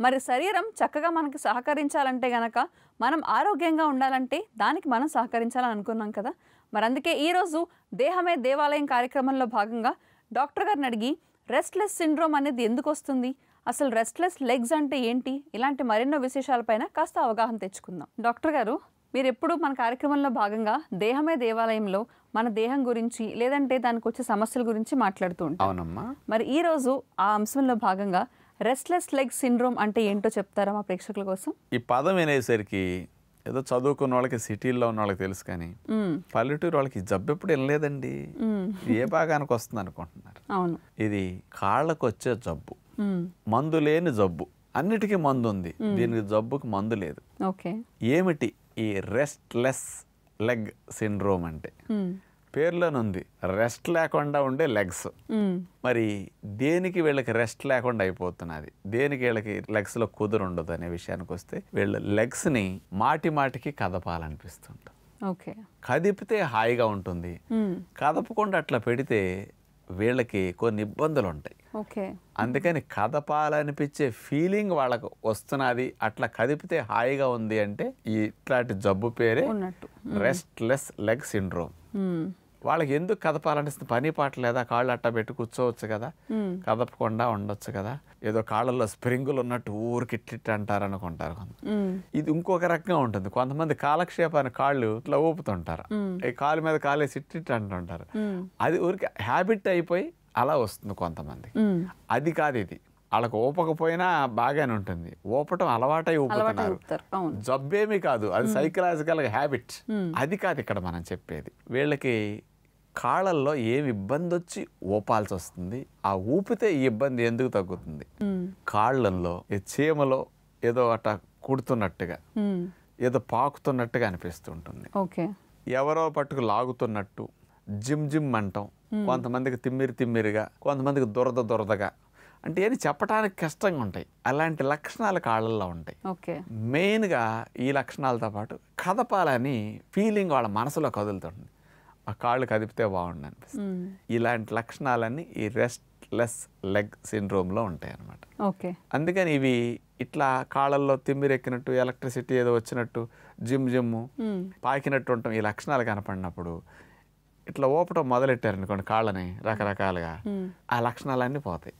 మరి శరీరం చక్కగా మనకి సహకరించాలంటే గనక మనం ఆరోగ్యంగా ఉండాలంటే దానికి మనం సహకరించాలని అనుకున్నాం కదా మరి అందుకే ఈరోజు దేహమే దేవాలయం కార్యక్రమంలో భాగంగా డాక్టర్ గారిని అడిగి రెస్ట్లెస్ సిండ్రోమ్ అనేది ఎందుకు వస్తుంది అసలు రెస్ట్లెస్ లెగ్స్ అంటే ఏంటి ఇలాంటి మరెన్నో విశేషాలపైన కాస్త అవగాహన తెచ్చుకుందాం డాక్టర్ గారు మీరు ఎప్పుడు మన కార్యక్రమంలో భాగంగా దేహమే దేవాలయంలో మన దేహం గురించి లేదంటే దానికి వచ్చే సమస్యల గురించి మాట్లాడుతూ ఉంటాం అవునమ్మా మరి ఈ రోజు ఆ అంశంలో భాగంగా రెస్ట్లెస్ లెగ్ సిండ్రోమ్ అంటే ఏంటో చెప్తారా మా ప్రేక్షకుల కోసం ఈ పదం వినేసరికి ఏదో చదువుకున్న వాళ్ళకి సిటీల్లో ఉన్న వాళ్ళకి తెలుసు కానీ మ్మ్. పల్లెటూరు వాళ్ళకి ఈ జబ్బు ఎప్పుడు వినలేదండి మ్మ్. ఇది ఏ భాగానికి వస్తుంది అనుకుంటున్నారు అవును ఇది కాళ్ళకు వచ్చే జబ్బు మ్మ్. మందు లేని జబ్బు అన్నిటికీ మందు ఉంది దీనికి జబ్బుకి మందు లేదు ఓకే ఏమిటి ఈ రెస్ట్లెస్ లెగ్ సిండ్రోమ్ అంటే మ్మ్. పేర్లోనుంది రెస్ట్ లేకుండా ఉండే లెగ్స్ మ్మ్. మరి దేనికి వీళ్ళకి రెస్ట్ లేకుండా అయిపోతున్నది దేనికి వీళ్ళకి లెగ్స్ లో కుదురు ఉండదు అనే విషయానికి వస్తే వీళ్ళ లెగ్స్ ని మాటి మాటికి కదపాలనిపిస్తుంటుంది ఓకే కదిపితే హాయిగా ఉంటుంది మ్మ్. కదపకుండా అట్లా పెడితే వీళ్ళకి కొన్ని ఇబ్బందులు ఉంటాయి ఓకే అందుకని కదపాలనిపించే ఫీలింగ్ వాళ్ళకు వస్తున్నది అట్లా కదిపితే హాయిగా ఉంది అంటే ఈ ఇట్లాంటి జబ్బు పేరే ఉన్నట్టు రెస్ట్లెస్ లెగ్ సిండ్రోమ్ మ్మ్. వాళ్ళకి ఎందుకు కదపాలనిపిస్తుంది పని పాట లేదా కాళ్ళు అట్టా పెట్టి కూర్చోవచ్చు కదా మ్మ్. కదపకుండా ఉండొచ్చు కదా ఏదో కాళ్ళల్లో స్ప్రింగులు ఉన్నట్టు ఊరికి ఇట్లిట్ అంటారు అనుకుంటారు కొంత మ్మ్. ఇది ఇంకొక రకంగా ఉంటుంది కొంతమంది కాలక్షేపాన్ని కాళ్ళు ఇట్లా ఊపుతుంటారు ఈ కాలు మీద కాలేసి ఇట్టిట్ అంటుంటారు మ్మ్. అది ఊరికి హ్యాబిట్ అయిపోయి అలా వస్తుంది కొంతమంది మ్మ్. అది కాదు ఇది వాళ్ళకి ఊపకపోయినా బాగానే ఉంటుంది ఊపటం అలవాటై అలవాటు ఊపుతున్నారు ఊపుతారు అవును జబ్బేమీ కాదు అది సైకలాజికల్ హ్యాబిట్ అది కాదు ఇక్కడ మనం చెప్పేది వీళ్ళకి కాళ్ళల్లో ఏమి ఇబ్బంది వచ్చి ఊపాల్సి వస్తుంది ఆ ఊపితే ఈ ఇబ్బంది ఎందుకు తగ్గుతుంది మ్మ్. కాళ్ళల్లో ఈ చీమలో ఏదో అట్లా కుడుతున్నట్టుగా మ్మ్. ఏదో పాకుతున్నట్టుగా అనిపిస్తుంటుంది ఓకే ఎవరో పట్టుకు లాగుతున్నట్టు జిమ్ జిమ్ అంటాం కొంతమందికి తిమ్మిరి తిమ్మిరిగా కొంతమందికి దురద దురదగా అంటే ఏది చెప్పడానికి కష్టంగా ఉంటాయి అలాంటి లక్షణాలు కాళ్ళల్లో ఉంటాయి ఓకే మెయిన్గా ఈ లక్షణాలతో పాటు కదపాలని ఫీలింగ్ వాళ్ళ మనసులో కదులుతుంది ఆ కాళ్ళు కదిపితే బాగుండు అనిపిస్తుంది మ్మ్. ఇలాంటి లక్షణాలన్నీ ఈ రెస్ట్లెస్ లెగ్ సిండ్రోమ్లో ఉంటాయి అన్నమాట ఓకే అందుకని ఇవి ఇట్లా కాళ్ళల్లో తిమ్మిరెక్కినట్టు ఎలక్ట్రిసిటీ ఏదో వచ్చినట్టు జిమ్ జిమ్ము మ్మ్. పాకినట్టు ఉండటం ఈ లక్షణాలు కనపడినప్పుడు ఇట్లా ఊపటం మొదలెట్టారనుకోండి కాళ్ళని రకరకాలుగా మ్మ్. ఆ లక్షణాలన్నీ పోతాయి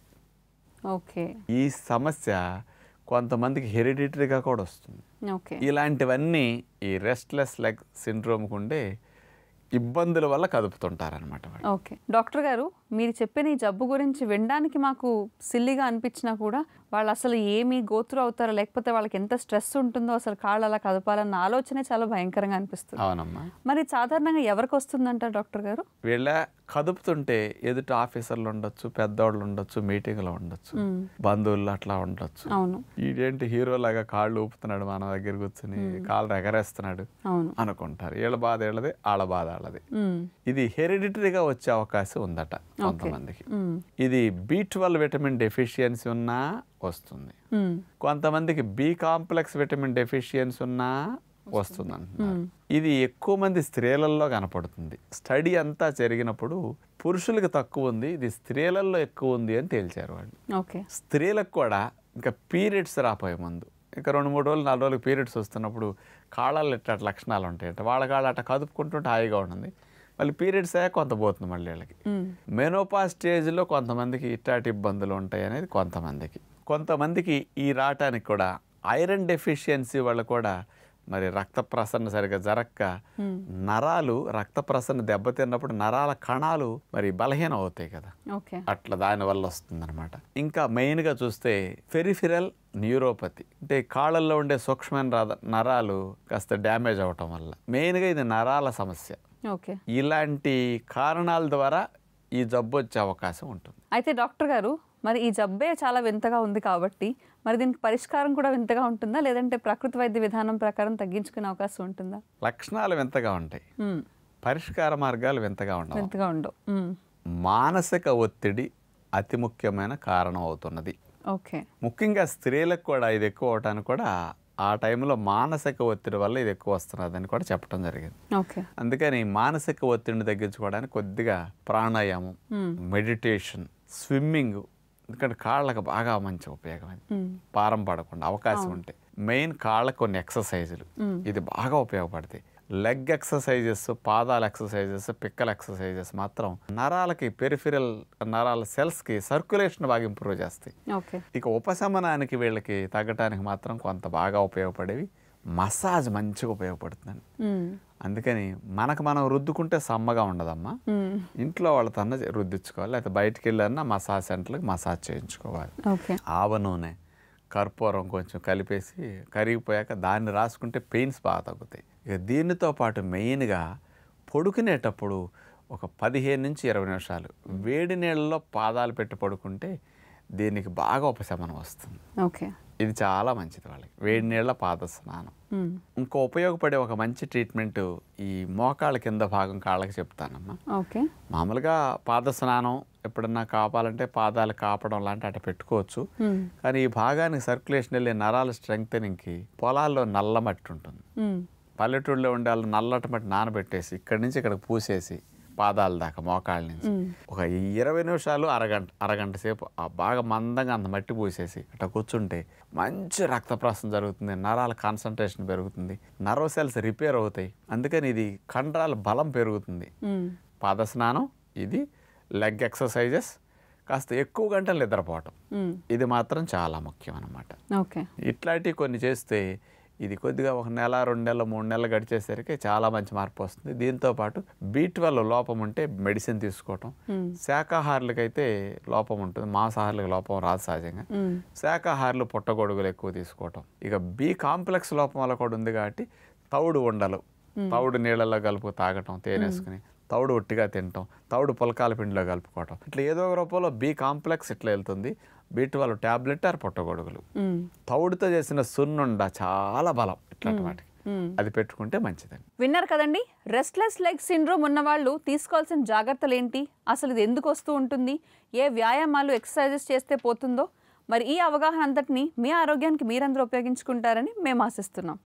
ఓకే ఈ సమస్య కొంతమందికి హెరిడిటరీగా కూడా వస్తుంది ఓకే ఇలాంటివన్నీ ఈ రెస్ట్లెస్ లెగ్ సిండ్రోమ్కి ఉండే ఇబ్బందుల వల్ల కదుపుతుంటారనమాట వాళ్ళు ఓకే డాక్టర్ గారు మీరు చెప్పిన ఈ జబ్బు గురించి వినడానికి మాకు సిల్లిగా అనిపించినా కూడా వాళ్ళు అసలు ఏమి గోత్రు అవుతారో లేకపోతే వాళ్ళకి ఎంత స్ట్రెస్ ఉంటుందో అసలు కాళ్ళు అలా కదపాలన్న ఆలోచనే చాలా భయంకరంగా అనిపిస్తుంది అవునమ్మా మరి సాధారణంగా ఎవరికి వస్తుందంటారు డాక్టర్ గారు వీళ్ళ కదుపుతుంటే ఎదుట ఆఫీసర్లు ఉండొచ్చు పెద్దోళ్ళు ఉండొచ్చు మీటింగ్లో ఉండొచ్చు మ్మ్. బంధువులు అట్లా ఉండొచ్చు అవును ఈడేంటి హీరో లాగా కాళ్ళు ఊపుతున్నాడు మన దగ్గర కూర్చుని కాళ్ళు ఎగరేస్తున్నాడు అవును అనుకుంటారు వీళ్ళ బాధ వీళ్ళది వాళ్ళ బాధ వాళ్ళది మ్మ్. ఇది హెరిడిటరీగా వచ్చే అవకాశం ఉందట కొంతమందికి మ్మ్. ఇది బి ట్వెల్వ్ విటమిన్ డెఫిషియన్సీ ఉన్నా వస్తుంది మ్మ్. కొంతమందికి బి కాంప్లెక్స్ విటమిన్ డెఫిషియన్సీ ఉన్నా వస్తుంది అంటున్నారు ఇది ఎక్కువ మంది స్త్రీలలో కనపడుతుంది స్టడీ అంతా జరిగినప్పుడు పురుషులకు తక్కువ ఉంది ఇది స్త్రీలలో ఎక్కువ ఉంది అని తేల్చారు వాళ్ళు ఓకే స్త్రీలకు కూడా ఇంకా పీరియడ్స్ రాపోయే ముందు ఇంకా రెండు మూడు రోజులు నాలుగు రోజులు పీరియడ్స్ వస్తున్నప్పుడు కాళ్ళల్లో ఇట్లా లక్షణాలు ఉంటాయంట వాళ్ళ కాళ్ళు అట్లా కదుపుకుంటుంటే హాయిగా ఉంటుంది మళ్ళీ పీరియడ్స్ అయ్యాక కొంత పోతుంది మళ్ళీ వీళ్ళకి మ్మ్. మెనోపా స్టేజ్లో కొంతమందికి ఇట్లాంటి ఇబ్బందులు ఉంటాయి అనేది కొంతమందికి కొంతమందికి ఈ రావటానికి కూడా ఐరన్ డెఫిషియన్సీ వల్ల కూడా మరి రక్త ప్రసరణ సరిగా జరక్క నరాలు రక్త ప్రసరణ దెబ్బతిన్నప్పుడు నరాల కణాలు మరి బలహీనం అవుతాయి కదా ఓకే అట్లా దాని వల్ల వస్తుందన్నమాట ఇంకా మెయిన్గా చూస్తే ఫెరిఫిరల్ న్యూరోపతి అంటే కాళ్ళల్లో ఉండే సూక్ష్మమైన రా- నరాలు కాస్త డ్యామేజ్ అవటం వల్ల మెయిన్గా ఇది నరాల సమస్య ఓకే ఇలాంటి కారణాల ద్వారా ఈ జబ్బు వచ్చే అవకాశం ఉంటుంది అయితే డాక్టర్ గారు మరి ఈ జబ్బే చాలా వింతగా ఉంది కాబట్టి మరి దీనికి పరిష్కారం కూడా వింతగా ఉంటుందా లేదంటే ప్రకృతి వైద్య విధానం ప్రకారం తగ్గించుకునే అవకాశం ఉంటుందా లక్షణాలు వింతగా ఉంటాయి మ్మ్. పరిష్కార మార్గాలు వింతగా ఉండవు వింతగా ఉండవు మ్మ్. మానసిక ఒత్తిడి అతి ముఖ్యమైన కారణం అవుతున్నది ఓకే ముఖ్యంగా స్త్రీలకు కూడా ఇది ఎక్కువ అవటానికి కూడా ఆ టైంలో మానసిక ఒత్తిడి వల్ల ఇది ఎక్కువ వస్తున్నదని కూడా చెప్పడం జరిగింది ఓకే అందుకని మానసిక ఒత్తిడిని తగ్గించుకోవడానికి కొద్దిగా ప్రాణాయామం మ్మ్. మెడిటేషన్ స్విమ్మింగ్ ఎందుకంటే కాళ్ళకు బాగా మంచి ఉపయోగం అది మ్మ్. భారం పడకుండా అవకాశం ఉంటే మెయిన్ కాళ్ళకు కొన్ని ఎక్సర్సైజులు మ్మ్. ఇది బాగా ఉపయోగపడతాయి లెగ్ ఎక్సర్సైజెస్ పాదాల ఎక్సర్సైజెస్ పిక్కల ఎక్సర్సైజెస్ మాత్రం నరాలకి పెరిఫిరల్ నరాల సెల్స్కి సర్క్యులేషన్ బాగా ఇంప్రూవ్ చేస్తాయి ఓకే ఇక ఉపశమనానికి వీళ్ళకి తగ్గటానికి మాత్రం కొంత బాగా ఉపయోగపడేవి మసాజ్ మంచిగా ఉపయోగపడుతుందండి మ్మ్. అందుకని మనకు మనం రుద్దుకుంటే సమ్మగా ఉండదమ్మా మ్మ్. ఇంట్లో వాళ్ళతోనే రుద్దించుకోవాలి లేకపోతే బయటికి వెళ్ళన్నా మసాజ్ సెంటర్కి మసాజ్ చేయించుకోవాలి ఓకే ఆవ నూనె కర్పూరం కొంచెం కలిపేసి కరిగిపోయాక దాన్ని రాసుకుంటే పెయిన్స్ బాగా తగ్గుతాయి ఇక దీనితో పాటు మెయిన్గా పడుకునేటప్పుడు ఒక పదిహేను నుంచి ఇరవై నిమిషాలు వేడి నీళ్ళలో పాదాలు పెట్టి పడుకుంటే దీనికి బాగా ఉపశమనం వస్తుంది ఓకే ఇది చాలా మంచిది వాళ్ళకి వేడి నీళ్ళ పాద స్నానం మ్మ్. ఇంకో ఉపయోగపడే ఒక మంచి ట్రీట్మెంట్ ఈ మోకాళ్ళ కింద భాగం కాళ్ళకి చెప్తానమ్మా ఓకే మామూలుగా పాద స్నానం ఎప్పుడన్నా కాపాలంటే పాదాలు కాపడం లాంటి అట్ట పెట్టుకోవచ్చు మ్మ్. కానీ ఈ భాగానికి సర్క్యులేషన్ వెళ్ళే నరాల స్ట్రెంగ్తనింగ్కి పొలాల్లో నల్ల మట్టి ఉంటుంది మ్మ్. పల్లెటూళ్ళలో ఉండే వాళ్ళు నల్లటి మట్టి నానబెట్టేసి ఇక్కడి నుంచి ఇక్కడికి పూసేసి పాదాల దాకా మోకాళ్ళ నుంచి మ్మ్. ఒక ఇరవై నిమిషాలు అరగంట అరగంట సేపు ఆ బాగా మందంగా అంత మట్టి పూసేసి అట్లా కూర్చుంటే మంచి రక్త ప్రసరణ జరుగుతుంది నరాల కాన్సన్ట్రేషన్ పెరుగుతుంది నర్వ్ సెల్స్ రిపేర్ అవుతాయి అందుకని ఇది కండరాల బలం పెరుగుతుంది మ్మ్. పాద స్నానం ఇది లెగ్ ఎక్సర్సైజెస్ కాస్త ఎక్కువ గంటలు నిద్రపోవటం మ్మ్. ఇది ఇది మాత్రం చాలా ముఖ్యం అన్నమాట ఓకే ఇట్లాంటివి కొన్ని చేస్తే ఇది కొద్దిగా ఒక నెల రెండు నెలలు మూడు నెలలు గడిచేసరికి చాలా మంచి మార్పు వస్తుంది దీంతో పాటు బీ ట్వెల్వ్ లోపం ఉంటే మెడిసిన్ తీసుకోవటం మ్మ్. శాకాహారులకైతే లోపం ఉంటుంది మాంసాహారులకు లోపం రాదు సహజంగా మ్మ్. శాకాహారులు పుట్టగొడుగులు ఎక్కువ తీసుకోవటం ఇక బి కాంప్లెక్స్ లోపం వల్ల కూడా ఉంది కాబట్టి తౌడు ఉండలు తౌడు నీళ్ళలో కలుపు తాగటం తేనేసుకుని తౌడు ఒట్టిగా తినటం తౌడు పులకాల పిండిలో కలుపుకోవటం ఇట్లా ఏదో ఒక రూపంలో బి కాంప్లెక్స్ ఇట్లా వెళ్తుంది బీ ట్వెల్వ్ ట్యాబ్లెట్ ఆర్ పుట్టగొడుగులు మ్మ్. తౌడుతో చేసిన సున్నుండ చాలా బలం ఇట్లాంటి వాటికి మ్మ్. అది పెట్టుకుంటే మంచిదండి విన్నారు కదండి రెస్ట్లెస్ లెగ్ సిండ్రోమ్ ఉన్న వాళ్ళు తీసుకోవాల్సిన జాగ్రత్తలు ఏంటి అసలు ఇది ఎందుకు వస్తూ ఉంటుంది ఏ వ్యాయామాలు ఎక్సర్సైజెస్ చేస్తే పోతుందో మరి ఈ అవగాహన అంతటిని మీ ఆరోగ్యానికి మీరందరూ ఉపయోగించుకుంటారని మేము ఆశిస్తున్నాం